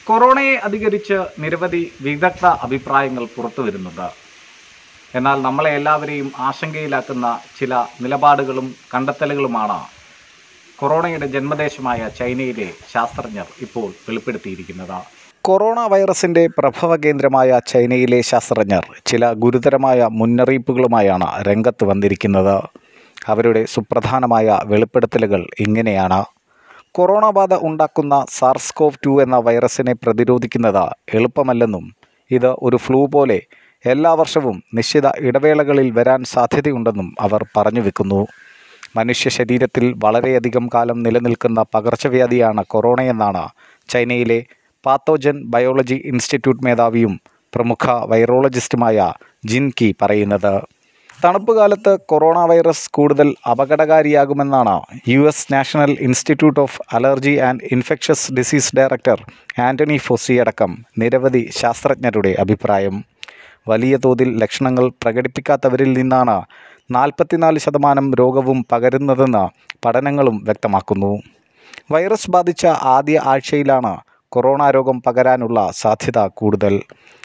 കൊറോണയെ അധികരിച്ച് നിരവധി വിദഗ്ധ അഭിപ്രായങ്ങൾ പുറത്തു വരുന്നുണ്ട് എന്നാൽ നമ്മളെ എല്ലാവരെയും ആശങ്കയിലാക്കുന്ന ചില നിലപാടുകളും കണ്ടെത്തലുകളുമാണ് കൊറോണയുടെ ജന്മദേശമായ ചൈനയിലെ ശാസ്ത്രജ്ഞർ ഇപ്പോൾ വെളിപ്പെടുത്തിയിരിക്കുന്നത് കൊറോണ വൈറസിന്റെ പ്രഭവ കേന്ദ്രമായ ചൈനയിലെ ശാസ്ത്രജ്ഞർ ചില ഗുരുതരമായ മുന്നറിയിപ്പുകളുമായാണ് രംഗത്ത് വന്നിരിക്കുന്നത് അവരുടെ സുപ്രധാനമായ വെളിപ്പെടുത്തലുകൾ ഇങ്ങനെയാണ് കൊറോണ ബാധ ഉണ്ടാക്കുന്ന സാർസ്കോവ് ടു എന്ന വൈറസിനെ പ്രതിരോധിക്കുന്നത് എളുപ്പമല്ലെന്നും ഇത് ഒരു ഫ്ലൂ പോലെ എല്ലാ വർഷവും നിശ്ചിത ഇടവേളകളിൽ വരാൻ സാധ്യതയുണ്ടെന്നും അവർ പറഞ്ഞു വെക്കുന്നു മനുഷ്യ ശരീരത്തിൽ വളരെയധികം കാലം നിലനിൽക്കുന്ന പകർച്ചവ്യാധിയാണ് കൊറോണയെന്നാണ് ചൈനയിലെ പാത്തോജൻ ബയോളജി ഇൻസ്റ്റിറ്റ്യൂട്ട് മേധാവിയും പ്രമുഖ വൈറോളജിസ്റ്റുമായ ജിൻ കി പറയുന്നത് തണുപ്പ് കാലത്ത് കൊറോണ വൈറസ് കൂടുതൽ അപകടകാരിയാകുമെന്നാണ് U S national institute of allergy and infectious disease director Anthony Fauci അടക്കം നിരവധി ശാസ്ത്രജ്ഞരുടെ അഭിപ്രായം വലിയ തോതിൽ ലക്ഷണങ്ങൾ പ്രകടിപ്പിക്കാത്തവരിൽ നിന്നാണ് നാൽപ്പത്തിനാല് ശതമാനം രോഗവും പകരുന്നതെന്ന് പഠനങ്ങളും വ്യക്തമാക്കുന്നു വൈറസ് ബാധിച്ച ആദ്യ ആഴ്ചയിലാണ് കൊറോണ രോഗം പകരാനുള്ള സാധ്യത കൂടുതൽ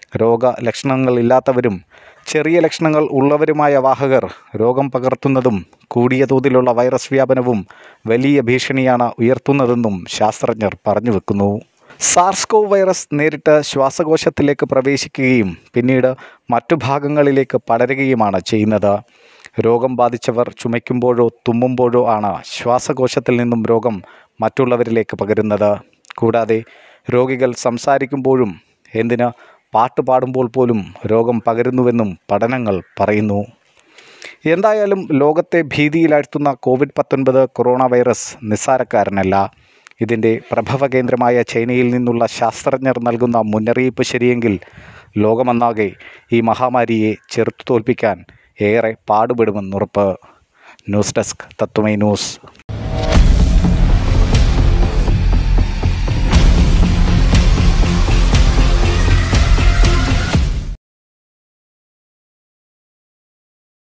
രോഗലക്ഷണങ്ങളില്ലാത്തവരും ചെറിയ ലക്ഷണങ്ങൾ ഉള്ളവരുമായ വാഹകർ രോഗം പകർത്തുന്നതും കൂടിയ തോതിലുള്ള വൈറസ് വ്യാപനവും വലിയ ഭീഷണിയാണ് ഉയർത്തുന്നതെന്നും ശാസ്ത്രജ്ഞർ പറഞ്ഞു വെക്കുന്നു സാർസ്കോ വൈറസ് നേരിട്ട് ശ്വാസകോശത്തിലേക്ക് പ്രവേശിക്കുകയും പിന്നീട് മറ്റു ഭാഗങ്ങളിലേക്ക് പടരുകയുമാണ് ചെയ്യുന്നത് രോഗം ബാധിച്ചവർ ചുമയ്ക്കുമ്പോഴോ തുമ്മുമ്പോഴോ ആണ് ശ്വാസകോശത്തിൽ നിന്നും രോഗം മറ്റുള്ളവരിലേക്ക് പകരുന്നത് കൂടാതെ രോഗികൾ സംസാരിക്കുമ്പോഴും എന്തിന് പാട്ട് പാടുമ്പോൾ പോലും രോഗം പകരുന്നുവെന്നും പഠനങ്ങൾ പറയുന്നു എന്തായാലും ലോകത്തെ ഭീതിയിലാഴ്ത്തുന്ന കോവിഡ് പത്തൊൻപത് കൊറോണ വൈറസ് നിസ്സാരക്കാരനല്ല ഇതിൻ്റെ പ്രഭവ കേന്ദ്രമായ ചൈനയിൽ നിന്നുള്ള ശാസ്ത്രജ്ഞർ നൽകുന്ന മുന്നറിയിപ്പ് ശരിയെങ്കിൽ ലോകമൊന്നാകെ ഈ മഹാമാരിയെ ചെറുത്തു തോൽപ്പിക്കാൻ ഏറെ പാടുപെടുമെന്നുറപ്പ് ന്യൂസ് ഡെസ്ക് തത്വമൈ ന്യൂസ്